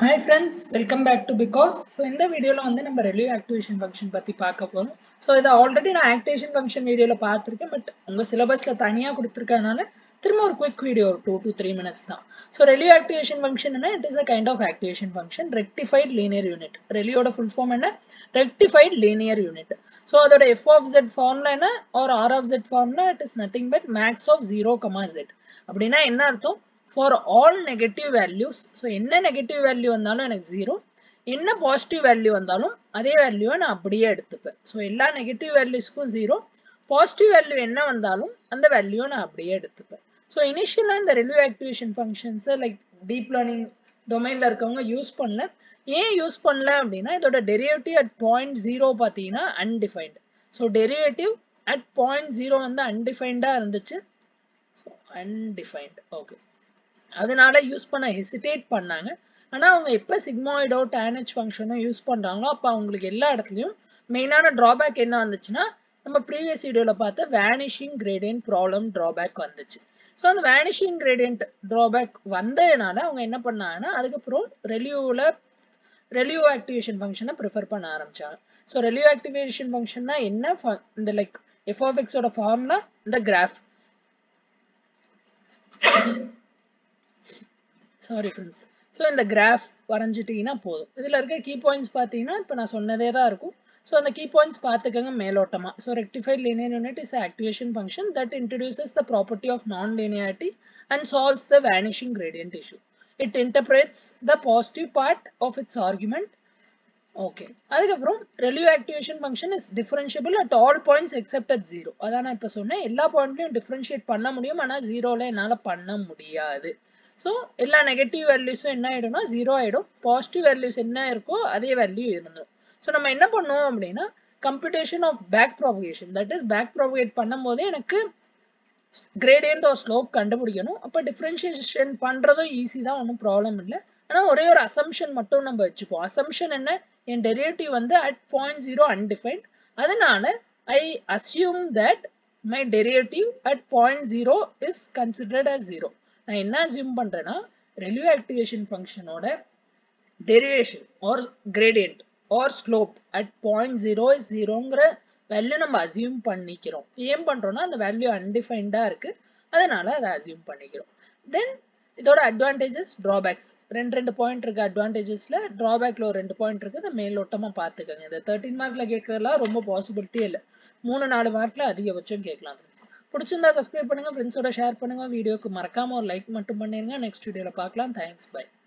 hi friends welcome back to because so இந்த வீடியோவில் வந்து நம்ம ரெலியூ ஆக்டிவேஷன் ஃபங்க்ஷன் பற்றி பார்க்க போகிறோம் ஸோ இதை ஆல்ரெடி நான் ஆக்டிவேஷன் ஃபங்க்ஷன் வீடியோவில் பார்த்துருக்கேன் பட் உங்கள் சிலபஸில் தனியாக கொடுத்துருக்கனால திரும்ப ஒரு குவிக் வீடியோ ஒரு டூ டு த்ரீ மினிட்ஸ் தான் so ReLU activation function it is a kind of activation function rectified linear unit ரெலியோட ஃபுல் ஃபார்ம் என்ன ரெக்டிஃபைட் லீனியர் யூனிட் ஸோ அதோட எஃப் ஆஃப் ஜெட் ஃபார்ம்ல என்ன ஆர் ஆர் ஆஃப் ஜெட் ஃபார்ம்ல it is nothing but max of zero comma Z அப்படின்னா என்ன அர்த்தம் for all negative values so என்ன நெகட்டிவ் வேல்யூ வந்தாலும் எனக்கு ஜீரோ என்ன பாசிட்டிவ் வேல்யூ வந்தாலும் அதே வேல்யூவை நான் அப்படியே எடுத்துப்பேன் ஸோ எல்லா நெகட்டிவ் வேல்யூஸ்க்கும் ஜீரோ பாசிட்டிவ் வேல்யூ என்ன வந்தாலும் அந்த வேல்யூவை நான் அப்படியே எடுத்துப்பேன் ஸோ இனிஷியலாக இந்த ரெலியூ ஆக்டிவேஷன் ஃபங்க்ஷன்ஸை லைக் டீப் லேர்னிங் டொமைனில் இருக்கவங்க யூஸ் பண்ணல ஏன் யூஸ் பண்ணல அப்படின்னா இதோட டெரிவேட்டிவ் அட் பாயிண்ட் ஜீரோ பார்த்தீங்கன்னா undefined so derivative at point zero வந்து அன்டிஃபைன்டாக இருந்துச்சு ஸோ அன்டிஃபைன்ட் ஓகே அதனால யூஸ் பண்ண ஹெசிடேட் பண்ணாங்க ஆனால் அவங்க எப்போ சிக்மாய்டோ டேனச் ஃபங்க்ஷனோ யூஸ் பண்ணுறாங்களோ அப்போ அவங்களுக்கு எல்லா இடத்துலையும் மெயினான ட்ராபேக் என்ன வந்துச்சுன்னா நம்ம ப்ரீவியஸ் வீடியோவில் பார்த்த வேனிஷிங் கிரேடியன்ட் ப்ராப்ளம் ட்ராபேக் வந்துச்சு ஸோ அந்த வேனிஷிங் கிரேடியன்ட் ட்ராபேக் வந்ததுனால அவங்க என்ன பண்ணாங்கன்னா அதுக்கப்புறம் ரெலியூவில் ரெலியூ ஆக்டிவேஷன் ஃபங்க்ஷனை ப்ரிஃபர் பண்ண ஆரம்பிச்சாங்க ஸோ ரெலியூ ஆக்டிவேஷன் ஃபங்க்ஷன்னா என்ன இந்த லைக் எஃப் ஆஃப் எக்ஸோட ஃபார்ம்னா இந்த கிராஃப் சாரி ஃப்ரெண்ட்ஸ் ஸோ இந்த கிராஃப் வரைஞ்சிட்டிங்கன்னா போதும் இதில் இருக்க கீ பாயிண்ட்ஸ் பார்த்தீங்கன்னா இப்போ நான் சொன்னதே தான் இருக்கும் ஸோ அந்த கீ பாயிண்ட்ஸ் பார்த்துக்கங்க மேலோட்டமாக so rectified linear unit is activation function that introduces the property of non linearity and solves the vanishing gradient issue it interprets the positive part of its argument okay அதுக்கப்புறம் ReLU activation function is differentiable at all points except at zero அதான் நான் இப்போ சொன்னேன் எல்லா பாயிண்ட்லையும் differentiate பண்ண முடியும் ஆனால் ஜீரோவில் என்னால் பண்ண முடியாது ஸோ எல்லா நெகட்டிவ் வேல்யூஸும் என்ன ஆகிடும்னா ஜீரோ ஆகிடும் பாசிட்டிவ் வேல்யூஸ் என்ன இருக்கோ அதே வேல்யூ இருந்துடும் ஸோ நம்ம என்ன பண்ணுவோம் அப்படின்னா computation of back propagation that is back propagate பண்ணும்போது எனக்கு கிரேடியன்ட் ஆர் ஸ்லோப் கண்டுபிடிக்கணும் அப்போ டிஃப்ரென்ஷியேஷன் பண்ணுறதும் ஈஸி தான் ஒன்றும் ப்ராப்ளம் இல்லை ஆனால் ஒரே ஒரு அசம்ஷன் மட்டும் நம்ம வச்சுப்போம் அசம்ஷன் என்ன என் டெரிவேட்டிவ் வந்து அட் பாயிண்ட் ஜீரோ அன்டிஃபைன்ட் அதனால I assume that my derivative at point zero is considered as zero நான் என்ன அசியூம் பண்றேன்னா ரெலியூ ஆக்டிவேஷன் ஃபங்க்ஷனோட derivation or gradient or slope at point zero is ஜீரோங்கிற வேல்யூ நம்ம அசியூம் பண்ணிக்கிறோம் ஏன் பண்றோம்னா அந்த வேல்யூ அன்டிஃபைன்டா இருக்கு அதனால அதை அசியூம் பண்ணிக்கிறோம் தென் இதோட அட்வான்டேஜஸ் ட்ராபேக்ஸ் ரெண்டு ரெண்டு பாயிண்ட் இருக்கு அட்வான்டேஜஸ்ல ட்ராபேக்ல ஒரு ரெண்டு பாயிண்ட் இருக்கு அதை மேலோட்டமா பாத்துக்கோங்க இந்த தேர்ட்டின் மார்க்ல கேட்கறதுலாம் ரொம்ப பாசிபிலிட்டி இல்லை மூணு நாலு மார்க்ல அதிகபட்சம் கேட்கலாம் ஃப்ரெண்ட்ஸ் பிடிச்சிருந்தா சப்ஸ்கிரைப் பண்ணுங்க ஃப்ரெண்ட்ஸோட ஷேர் பண்ணுங்க வீடியோக்கு மறக்காம ஒரு லைக் மட்டும் பண்ணிருங்க நெக்ஸ்ட் வீடியோல பார்க்கலாம் தேங்க்ஸ் பை